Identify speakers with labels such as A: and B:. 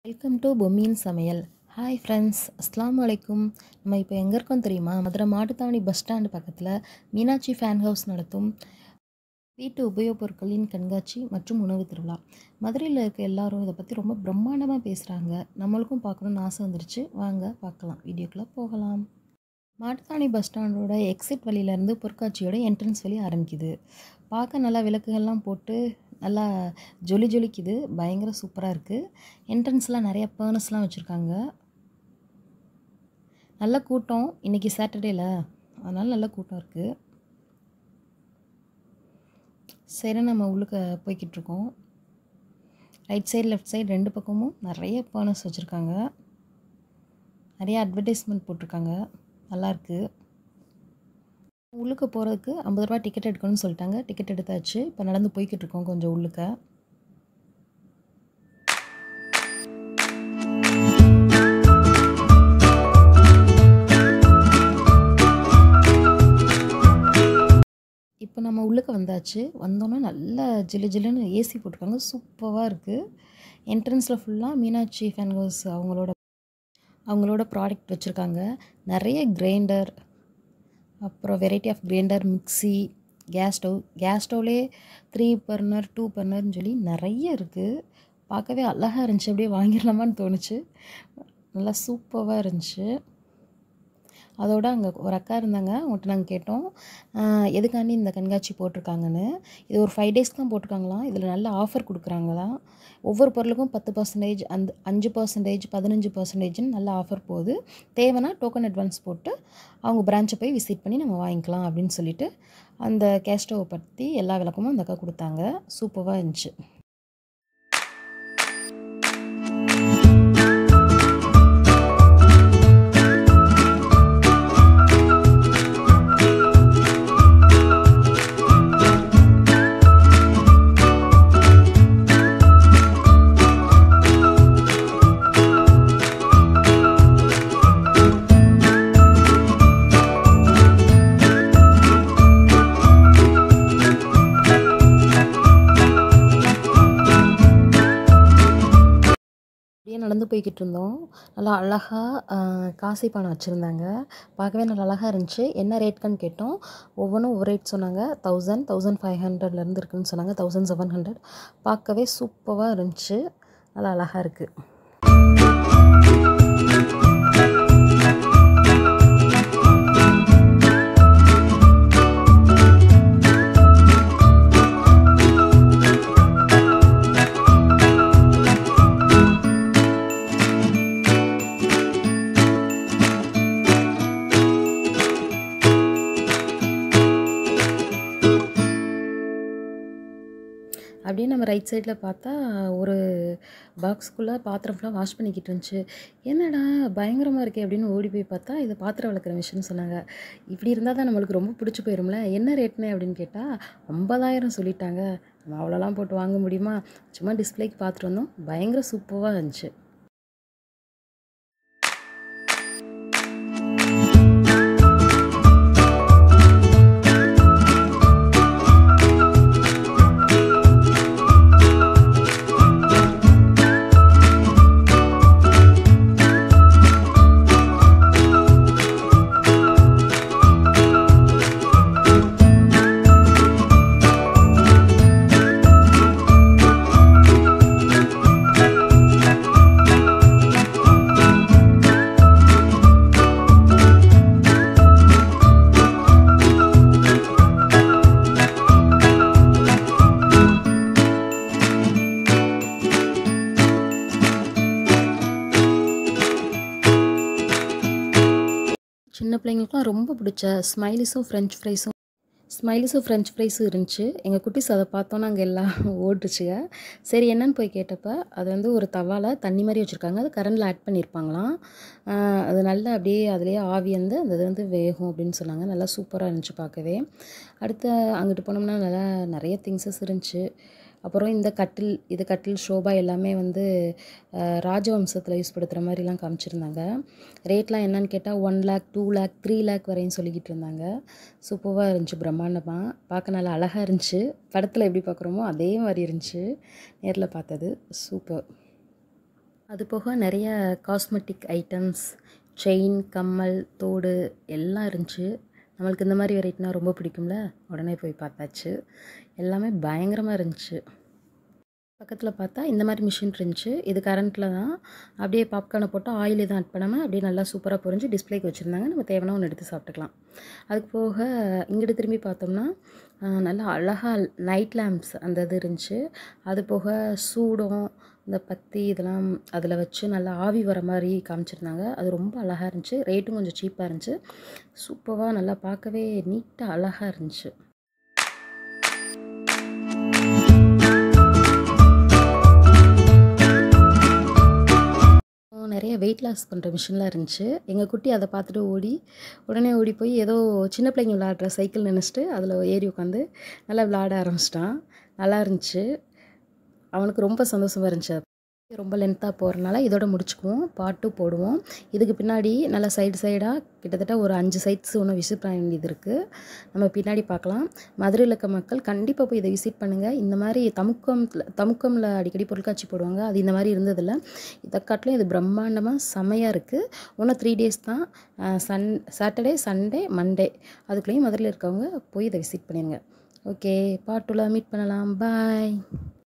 A: Welcome to பொம்மியின் சமையல் hi friends அஸ்ஸலாமு அலைக்கும் நம்ம இப்போ எங்கே இருக்கோம் தெரியுமா மதுரை மாட்டுத்தாவணி பஸ் ஸ்டாண்டு பக்கத்தில் மீனாட்சி ஃபேன் ஹவுஸ் நடத்தும் வீட்டு உபயோகப் பொருட்களின் கண்காட்சி மற்றும் உணவு திருவிழா மதுரையில் இருக்க எல்லாரும் இதை பற்றி ரொம்ப பிரம்மாண்டமாக பேசுகிறாங்க நம்மளுக்கும் பார்க்கணுன்னு ஆசை வந்துருச்சு வாங்க பார்க்கலாம் வீடியோக்குள்ளே போகலாம் மாட்டுத்தாவணி பஸ் ஸ்டாண்டோட எக்ஸிட் வழியிலேருந்து பொருட்காட்சியோட என்ட்ரன்ஸ் வழி ஆரம்பிக்குது பார்க்க நல்லா விளக்குகள்லாம் போட்டு நல்லா ஜொலி ஜொலிக்குது பயங்கர சூப்பராக இருக்குது என்ட்ரன்ஸ்லாம் நிறைய பேர்னஸ்லாம் வச்சுருக்காங்க நல்ல கூட்டம் இன்றைக்கி சாட்டர்டேல அதனால் நல்ல கூட்டம் இருக்குது சரி நம்ம உள்ளுக்க போய்கிட்டு இருக்கோம் ரைட் சைடு லெஃப்ட் சைடு ரெண்டு பக்கமும் நிறைய பேர்னஸ் வச்சுருக்காங்க நிறைய அட்வர்டைஸ்மெண்ட் போட்டிருக்காங்க நல்லாயிருக்கு உள்ளுக்க போகிறதுக்கு ஐம்பது ரூபா டிக்கெட் எடுக்கணும்னு சொல்லிட்டாங்க டிக்கெட் எடுத்தாச்சு இப்போ நடந்து போய்கிட்டு இருக்கோம் கொஞ்சம் உள்ளுக்க இப்போ நம்ம உள்ளுக்க வந்தாச்சு வந்தோன்னே நல்லா ஜிலு ஜிலுன்னு ஏசி போட்டிருக்காங்க சூப்பராக இருக்குது என்ட்ரன்ஸில் ஃபுல்லாக மீனாட்சி ஃபேன் ஹவுஸ் அவங்களோட அவங்களோட ப்ராடக்ட் வச்சுருக்காங்க நிறைய கிரைண்டர் அப்புறம் variety of grinder mixie gas stove gas ஸ்டவ்லே த்ரீ பர்னர் டூ பர்னர்னு சொல்லி நிறைய இருக்குது பார்க்கவே அழகாக இருந்துச்சு அப்படியே வாங்கிடலாமான்னு தோணுச்சு நல்லா சூப்பராக இருந்துச்சு அதோட அங்கே ஒரு அக்கா இருந்தாங்க அவங்கள்ட்ட நாங்கள் கேட்டோம் எதுக்காண்டி இந்த கண்காட்சி போட்டிருக்காங்கன்னு இது ஒரு ஃபைவ் டேஸ் தான் போட்டிருக்காங்களாம் இதில் நல்ல ஆஃபர் கொடுக்குறாங்களாம் ஒவ்வொரு பொருளுக்கும் பத்து பர்சன்டேஜ் அந்த அஞ்சு பர்சன்டேஜ் பதினஞ்சு பர்சன்டேஜ்னு நல்ல ஆஃபர் போகுது தேவைன்னா டோக்கன் அட்வான்ஸ் போட்டு அவங்க பிரான்ச்சை போய் விசிட் பண்ணி நம்ம வாங்கிக்கலாம் அப்படின்னு சொல்லிட்டு அந்த கேஸ்டோவை பற்றி எல்லா விளக்கமும் அந்த அக்கா கொடுத்தாங்க சூப்பராக இருந்துச்சு அப்படியே நடந்து போய்கிட்டு இருந்தோம் நல்லா அழகாக காசி பானை வச்சுருந்தாங்க பார்க்கவே நல்லா அழகாக இருந்துச்சு என்ன ரேட்க்குன்னு கேட்டோம் ஒவ்வொன்றும் ஒரு ரேட் சொன்னாங்க தௌசண்ட் தௌசண்ட் ஃபைவ் ஹண்ட்ரட்லேருந்து இருக்குன்னு சொன்னாங்க தௌசண்ட் செவன் ஹண்ட்ரட் பார்க்கவே சூப்பராக இருந்துச்சு நல்லா அழகாக இருக்குது அப்படியே நம்ம ரைட் சைடில் பார்த்தா ஒரு பாக்ஸ்குள்ளே பாத்திரம் ஃபுல்லாக வாஷ் பண்ணிக்கிட்டு இருந்துச்சு என்னடா பயங்கரமாக இருக்கே அப்படின்னு ஓடி போய் பார்த்தா இது பாத்திரம் விளக்குற மிஷின் சொன்னாங்க இப்படி இருந்தால் தான் நம்மளுக்கு ரொம்ப பிடிச்சி போயிரும்ல என்ன ரேட்னு அப்படின்னு கேட்டால் ஐம்பதாயிரம் சொல்லிட்டாங்க நம்ம அவ்வளோலாம் போட்டு வாங்க முடியுமா சும்மா டிஸ்பிளேக்கு பார்த்துட்டு வந்தோம் பயங்கர சூப்பராக இருந்துச்சு சின்ன பிள்ளைங்களுக்குலாம் ரொம்ப பிடிச்ச ஸ்மைலிஸும் ஃப்ரெஞ்ச் ஃப்ரைஸும் ஸ்மைலிஸும் ஃப்ரெஞ்ச் ஃப்ரைஸும் இருந்துச்சு எங்கள் குட்டிஸ் அதை பார்த்தோன்னா அங்கே எல்லாம் ஓட்டுச்சுங்க சரி என்னன்னு போய் கேட்டப்ப அது வந்து ஒரு தவாவில் தண்ணி மாதிரி வச்சுருக்காங்க அது கரண்டில் ஆட் பண்ணியிருப்பாங்களாம் அது நல்லா அப்படியே அதுலேயே ஆவி வந்து அந்த இது வந்து வேகும் அப்படின்னு சொன்னாங்க நல்லா சூப்பராக இருந்துச்சு பார்க்கவே அடுத்து அங்கிட்டு போனோம்னா நல்லா நிறைய திங்ஸஸ் இருந்துச்சு அப்புறம் இந்த கட்டில் இது கட்டில் ஷோபா எல்லாமே வந்து ராஜவம்சத்தில் யூஸ் படுத்துகிற மாதிரிலாம் காமிச்சிருந்தாங்க ரேட்லாம் என்னன்னு கேட்டால் one lakh two lakh three lakh வரையும் சொல்லிக்கிட்டு இருந்தாங்க சூப்பராக இருந்துச்சு பிரம்மாண்டமாக பார்க்க நல்லா அழகாக இருந்துச்சு படத்தில் எப்படி பார்க்குறோமோ அதே மாதிரி இருந்துச்சு நேரில் பார்த்தது சூப்பர் அது போக நிறைய காஸ்மெட்டிக் ஐட்டம்ஸ் செயின் கம்மல் தோடு எல்லாம் இருந்துச்சு நம்மளுக்கு இந்த மாதிரி வெரைட்டினா ரொம்ப பிடிக்கும்ல உடனே போய் பார்த்தாச்சு எல்லாமே பயங்கரமாக இருந்துச்சு பக்கத்தில் பார்த்தா இந்த மாதிரி மிஷின் இருந்துச்சு இது கரண்ட்டில் தான் அப்படியே பாப்கார்னை போட்டு ஆயில் எதுவும் ஆட் பண்ணாமல் அப்படியே நல்லா சூப்பராக பொரிஞ்சு டிஸ்பிளேக்கு வச்சுருந்தாங்க நம்ம தேவையான ஒன்று எடுத்து சாப்பிட்டுக்கலாம் அதுக்கு போக இங்கிட்டு திரும்பி பார்த்தோம்னா ஆஹ், நல்லா அழகாக நைட் லேம்ப்ஸ் அந்த இது இருந்துச்சு அது போக சூடம் இந்த பத்தி இதெல்லாம் அதில் வச்சு நல்லா ஆவி வர மாதிரி காமிச்சிருந்தாங்க அது ரொம்ப அழகாக இருந்துச்சு ரேட்டும் கொஞ்சம் சீப்பாக இருந்துச்சு சூப்பராக நல்லா பார்க்கவே நீட்டாக அழகாக இருந்துச்சு அப்புறம் நிறைய வெயிட் லாஸ் பண்ணுற மிஷின்லாம் இருந்துச்சு எங்கள் குட்டி அதை பார்த்துட்டு ஓடி உடனே ஓடி போய் ஏதோ சின்ன பிள்ளைங்க விளாடுற சைக்கிள் நினச்சிட்டு அதில் ஏறி உட்காந்து நல்லா விளாட ஆரம்பிச்சிட்டான் நல்லா இருந்துச்சு அவனுக்கு ரொம்ப சந்தோஷமாக இருந்துச்சு அது. ரொம்ப லென்த்தாக போகிறனால இதோட முடிச்சுக்குவோம் பாட்டு போடுவோம் இதுக்கு பின்னாடி நல்லா சைடு சைடாக கிட்டத்தட்ட ஒரு அஞ்சு சைட்ஸ் ஒன்று விசிட் பண்ண வேண்டியது இருக்குது நம்ம பின்னாடி பார்க்கலாம் மதுரையில் இருக்க மக்கள் கண்டிப்பாக போய் இதை விசிட் பண்ணுங்கள் இந்த மாதிரி தமுக்கம்ல தமுக்கமில் அடிக்கடி பொருட்காட்சி போடுவாங்க அது இந்த மாதிரி இருந்ததில்ல இதை காட்டிலும் இது பிரம்மாண்டமாக செமையாக இருக்குது இன்னும் த்ரீ டேஸ் தான் ah sun Saturday Sunday Monday அதுக்குள்ளேயும் மதுரையில் இருக்கவங்க போய் இதை விசிட் பண்ணிடுங்க ஓகே பாட்டுல மீட் பண்ணலாம் பாய்